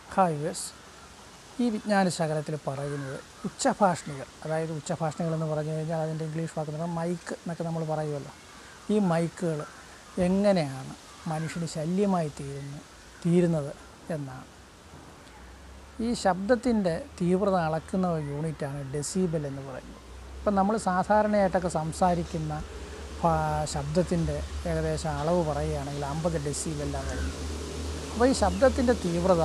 hi verse ഈ വിജ്ഞാന ശകലത്തിൽ പറയുന്നത് ഉച്ചഭാഷണികൾ അതായത് ഉച്ചഭാഷണികൾ എന്ന് പറഞ്ഞു കഴിഞ്ഞാൽ അതിൻ്റെ ഇംഗ്ലീഷ് വാക്ക് എന്ന് പറഞ്ഞാൽ മൈക്ക് എന്നൊക്കെ നമ്മൾ പറയുമല്ലോ ഈ മൈക്കുകൾ എങ്ങനെയാണ് മനുഷ്യന് ശല്യമായി തീരുന്നു തീരുന്നത് എന്നാണ് ഈ ശബ്ദത്തിൻ്റെ തീവ്രത അളക്കുന്ന ഒരു യൂണിറ്റാണ് ഡെസിബൽ എന്ന് പറയുന്നത് ഇപ്പം നമ്മൾ സാധാരണയായിട്ടൊക്കെ സംസാരിക്കുന്ന ഭാ- ശബ്ദത്തിൻ്റെ ഏകദേശം അളവ് പറയുകയാണെങ്കിൽ അമ്പത് ഡെസിബെല്ലാം വരുന്നത് അപ്പോൾ ഈ ശബ്ദത്തിൻ്റെ തീവ്രത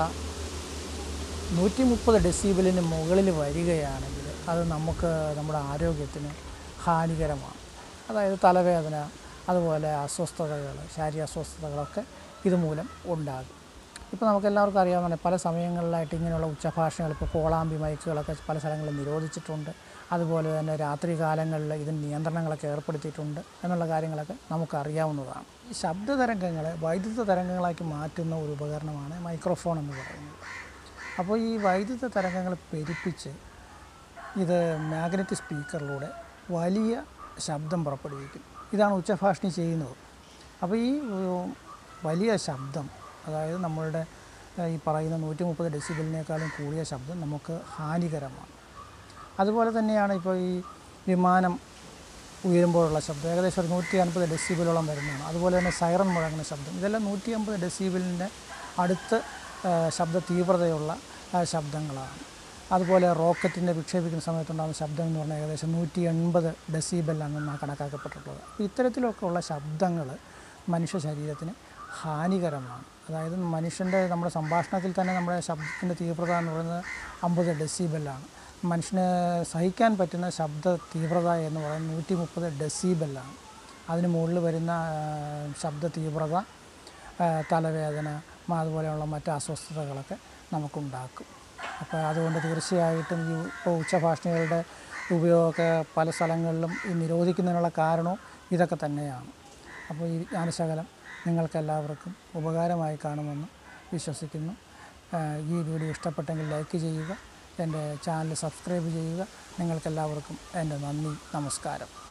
നൂറ്റി മുപ്പത് ഡെസിബലിന് മുകളിൽ വരികയാണെങ്കിൽ അത് നമുക്ക് നമ്മുടെ ആരോഗ്യത്തിന് ഹാനികരമാണ് അതായത് തലവേദന അതുപോലെ അസ്വസ്ഥതകൾ ശാരീരിക അസ്വസ്ഥതകളൊക്കെ ഇതുമൂലം ഉണ്ടാകും ഇപ്പോൾ നമുക്ക് എല്ലാവർക്കും അറിയാവുന്ന പല സമയങ്ങളിലായിട്ട് ഇങ്ങനെയുള്ള ഉച്ചഭാഷകൾ ഇപ്പോൾ കോളാമ്പി മൈക്കുകളൊക്കെ പല സ്ഥലങ്ങളിൽ നിരോധിച്ചിട്ടുണ്ട് അതുപോലെ തന്നെ രാത്രി കാലങ്ങളിൽ ഇതിന് നിയന്ത്രണങ്ങളൊക്കെ ഏർപ്പെടുത്തിയിട്ടുണ്ട് എന്നുള്ള കാര്യങ്ങളൊക്കെ നമുക്കറിയാവുന്നതാണ് ഈ ശബ്ദ തരംഗങ്ങളെ വൈദ്യുത തരംഗങ്ങളാക്കി മാറ്റുന്ന ഒരു ഉപകരണമാണ് മൈക്രോഫോൺ എന്ന് പറയുന്നത് അപ്പോൾ ഈ വൈദ്യുത തരംഗങ്ങൾ പെരുപ്പിച്ച് ഇത് മാഗ്നറ്റിക് സ്പീക്കറിലൂടെ വലിയ ശബ്ദം പുറപ്പെടുവിക്കും ഇതാണ് ഉച്ചഭാഷണി ചെയ്യുന്നത് അപ്പോൾ ഈ ഉം, വലിയ ശബ്ദം അതായത് നമ്മളുടെ ഏഹ്, ഈ പറയുന്ന നൂറ്റി മുപ്പത് ഡെസിബിളിനേക്കാളും കൂടിയ ശബ്ദം നമുക്ക് ഹാനികരമാണ് അതുപോലെ തന്നെയാണ് ഇപ്പോൾ ഈ വിമാനം ഉയരുമ്പോഴുള്ള ശബ്ദം ഏകദേശം ഒരു നൂറ്റി അൻപത് ഡെസിബിളോളം വരുന്നതാണ് അതുപോലെ തന്നെ സൈറൺ മുഴങ്ങുന്ന ശബ്ദം ഇതെല്ലാം നൂറ്റി അമ്പത് ഡെസിബിളിൻ്റെ അടുത്ത് ആ, ശബ്ദ തീവ്രതയുള്ള ആ, ശബ്ദങ്ങളാണ് അതുപോലെ റോക്കറ്റിൻ്റെ വിക്ഷേപിക്കുന്ന സമയത്തുണ്ടാകുന്ന ശബ്ദം എന്ന് പറഞ്ഞാൽ ഏകദേശം നൂറ്റി എൺപത് ഡെസിബെല്ലാണെന്നാണ് കണക്കാക്കപ്പെട്ടിട്ടുള്ളത് അപ്പോൾ ഇത്തരത്തിലൊക്കെ ഉള്ള ശബ്ദങ്ങൾ മനുഷ്യ ശരീരത്തിന് ഹാനികരമാണ് അതായത് മനുഷ്യൻ്റെ നമ്മുടെ സംഭാഷണത്തിൽ തന്നെ നമ്മുടെ ശബ്ദത്തിൻ്റെ തീവ്രത എന്ന് പറയുന്നത് അമ്പത് ഡെസിബെല്ലാണ് മനുഷ്യന് സഹിക്കാൻ പറ്റുന്ന ശബ്ദ തീവ്രത എന്ന് പറയുന്നത് നൂറ്റി മുപ്പത് ഡെസിബെല്ലാണ് അതിന് മുകളിൽ വരുന്ന ആ, ശബ്ദ തീവ്രത ആ, തലവേദന മ- അതുപോലെയുള്ള മറ്റ് അസ്വസ്ഥതകളൊക്കെ നമുക്കുണ്ടാക്കും അപ്പോൾ അതുകൊണ്ട് തീർച്ചയായിട്ടും ഈ ഇപ്പോൾ ഉച്ചഭാഷണികളുടെ ഉപയോഗമൊക്കെ പല സ്ഥലങ്ങളിലും ഈ നിരോധിക്കുന്നതിനുള്ള കാരണവും ഇതൊക്കെ തന്നെയാണ് അപ്പോൾ ഈ വിജ്ഞാനശകലം നിങ്ങൾക്കെല്ലാവർക്കും ഉപകാരമായി കാണുമെന്ന് വിശ്വസിക്കുന്നു ആ, ഈ വീഡിയോ ഇഷ്ടപ്പെട്ടെങ്കിൽ ലൈക്ക് ചെയ്യുക എൻ്റെ ചാനൽ സബ്സ്ക്രൈബ് ചെയ്യുക നിങ്ങൾക്കെല്ലാവർക്കും എൻ്റെ നന്ദി നമസ്കാരം